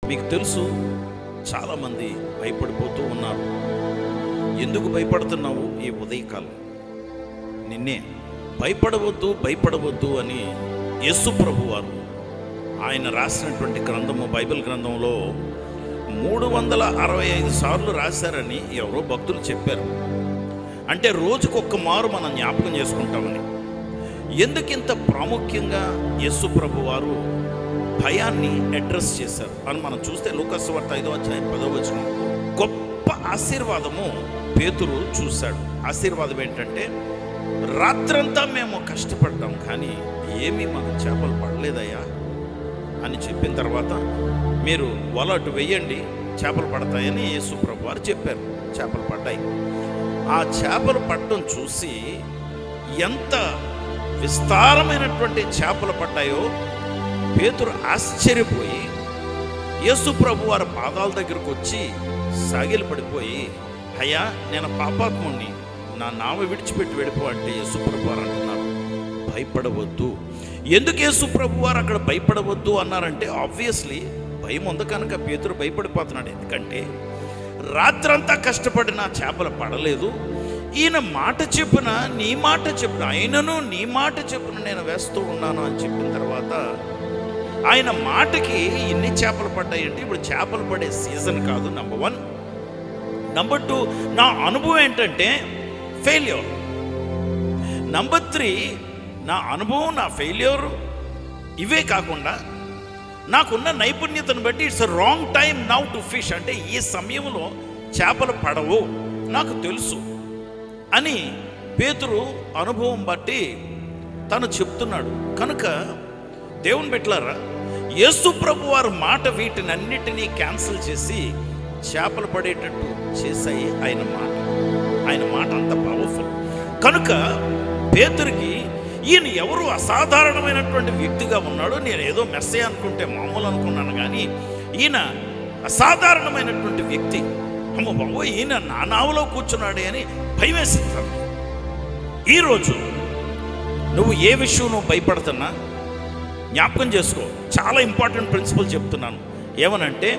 మీకు తెలుసు చాలామంది భయపడిపోతూ ఉన్నారు ఎందుకు భయపడుతున్నావు ఈ ఉదయకాలం నిన్నే భయపడవద్దు భయపడవద్దు అని యేసు ప్రభు వారు ఆయన రాసినటువంటి గ్రంథము బైబిల్ గ్రంథంలో మూడు వందల అరవై ఐదు సార్లు రాశారని ఎవరో భక్తులు చెప్పారు అంటే రోజుకొక్క మారు మనం జ్ఞాపకం చేసుకుంటామని ఎందుకు ఇంత ప్రాముఖ్యంగా యేసు ప్రభు వారు భయాన్ని అడ్రస్ చేశారు అని మనం చూస్తే లూకస్ వార్త ఐదో అధ్యాయం పదో వచనం గొప్ప ఆశీర్వాదము పేతురు చూశాడు ఆశీర్వాదం ఏంటంటే రాత్రంతా మేము కష్టపడ్డాం కానీ ఏమీ మాకు చేపలు పడలేదయ్యా అని చెప్పిన తర్వాత మీరు వల అటు వెయ్యండి చేపలు పడతాయని యేసు ప్రభు వారు చెప్పారు చేపలు పడ్డాయి ఆ చేపలు పట్టడం చూసి ఎంత విస్తారమైనటువంటి చేపలు పడ్డాయో పేతురు ఆశ్చర్యపోయి యేసు ప్రభు వారి పాదాల దగ్గరకు వచ్చి సాగిలి పడిపోయి అయ్యా నేను పాపాత్ముణ్ణి నా నామ విడిచిపెట్టి వెళ్ళిపో అంటే యేసు ప్రభు వారు అంటున్నారు భయపడవద్దు ఎందుకు యేసు ప్రభు వారు అక్కడ భయపడవద్దు అన్నారంటే ఆబ్వియస్లీ భయం ఉంది కనుక పేతురు భయపడిపోతున్నాడు ఎందుకంటే రాత్రంతా కష్టపడిన చేపలు పడలేదు ఈయన మాట చెప్పున నీ మాట చెప్పున ఆయనను నీ మాట చెప్పున నేను వేస్తూ ఉన్నాను అని చెప్పిన తర్వాత ఆయన మాటకి ఎన్ని చేపలు పడ్డాయంటే ఇప్పుడు చేపలు పడే సీజన్ కాదు నంబర్ వన్ నంబర్ టూ నా అనుభవం ఏంటంటే ఫెయిల్యూర్ నంబర్ త్రీ నా అనుభవం నా ఫెయిల్యూర్ ఇవే కాకుండా నాకున్న నైపుణ్యతను బట్టి it's wrong time now to fish అంటే ఈ సమయంలో చేపలు పడవు నాకు తెలుసు అని పేతురు అనుభవం బట్టి తను చెప్తున్నాడు కనుక దేవుని పెట్టారా యేసు ప్రభు వారి మాట వీటిని అన్నిటినీ క్యాన్సిల్ చేసి చేపలు పడేటట్టు చేశాయి ఆయన మాట ఆయన మాట అంత పవర్ఫుల్ కనుక పేతురికి ఈయన ఎవరు అసాధారణమైనటువంటి వ్యక్తిగా ఉన్నాడు నేను ఏదో మెస్సే అనుకుంటే మామూలు అనుకున్నాను కానీ ఈయన అసాధారణమైనటువంటి వ్యక్తి అమ్మ బాబు ఈయన నా నావలో కూర్చున్నాడే అని భయం వేసింది తనకి. ఈరోజు నువ్వు ఏ విషయం నువ్వు భయపడుతున్నా జ్ఞాపకం చేసుకో చాలా ఇంపార్టెంట్ ప్రిన్సిపల్ చెప్తున్నాను ఏమనంటే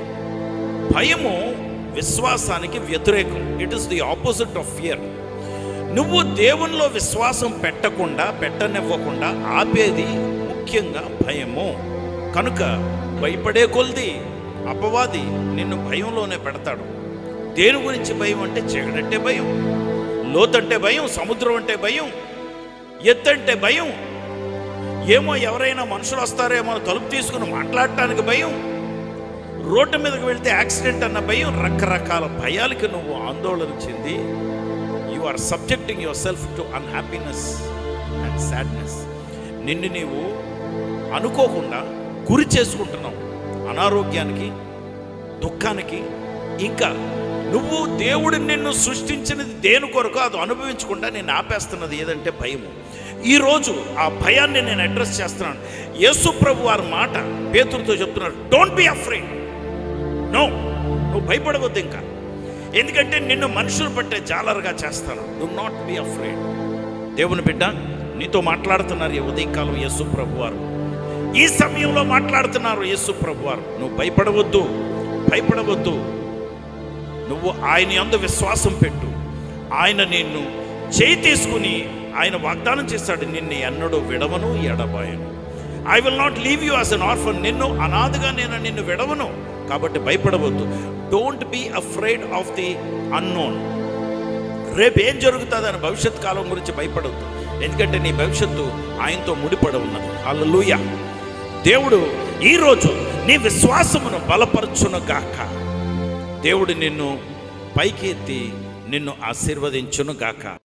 భయము విశ్వాసానికి వ్యతిరేకం it is the opposite of fear నువ్వు దేవునిలో విశ్వాసం పెట్టకుండా పెట్టనివ్వకుండా ఆపేది ముఖ్యంగా భయము కనుక భయపడే కొలిది అపవాది నిన్ను భయంలోనే పెడతాడు దేని గురించి భయం అంటే చీకటంటే భయం లోతంటే భయం సముద్రం అంటే భయం ఎత్తంటే భయం ఏమో ఎవరైనా మనుషులు వస్తారేమో అని తలుపు తీసుకుని మాట్లాడటానికి భయం రోడ్డు మీదకి వెళ్తే యాక్సిడెంట్ అన్న భయం రకరకాల భయాలకి నువ్వు ఆందోళన చెంది you are subjecting yourself to unhappiness and sadness నిన్ను నీవు అనుకోకుండా గురి చేసుకుంటున్నావు అనారోగ్యానికి దుఃఖానికి ఇంకా నువ్వు దేవుడు నిన్ను సృష్టించినది దేని కొరకు అది అనుభవించకుండా నేను ఆపేస్తున్నది ఏదంటే భయము ఈరోజు ఆ భయాన్ని నేను అడ్రస్ చేస్తున్నాను యేసు ప్రభు వారి మాట పేతులతో చెప్తున్నారు డోంట్ బి అఫ్రైడ్ నో నువ్వు భయపడవద్దు ఇంకా ఎందుకంటే నిన్ను మనుషులు పట్టే జాలరుగా చేస్తాను డు నాట్ బి అఫ్రైడ్ దేవుని బిడ్డ నీతో మాట్లాడుతున్నారు ఈ ఉదయకాలం యేసు ప్రభు వారు ఈ సమయంలో మాట్లాడుతున్నారు యేసు ప్రభు వారు నువ్వు భయపడవద్దు భయపడవద్దు నువ్వు ఆయన యందు విశ్వాసం పెట్టు ఆయన నిన్ను చేయి తీసుకుని ఆయన వాగ్దానం చేశాడు నిన్ను ఎన్నడూ విడవను ఎడబాయను I will not leave you as an orphan నిన్ను అనాథగా నేను నిన్ను విడవను కాబట్టి భయపడవద్దు don't be afraid of the unknown రేపు ఏం జరుగుతుంది అని భవిష్యత్ కాలం గురించి భయపడవద్దు ఎందుకంటే నీ భవిష్యత్తు ఆయనతో ముడిపడి ఉన్నది హల్లెలూయ దేవుడు ఈరోజు నీ విశ్వాసమును బలపరచును గాక దేవుడు నిన్ను పైకెత్తి నిన్ను ఆశీర్వదించును గాక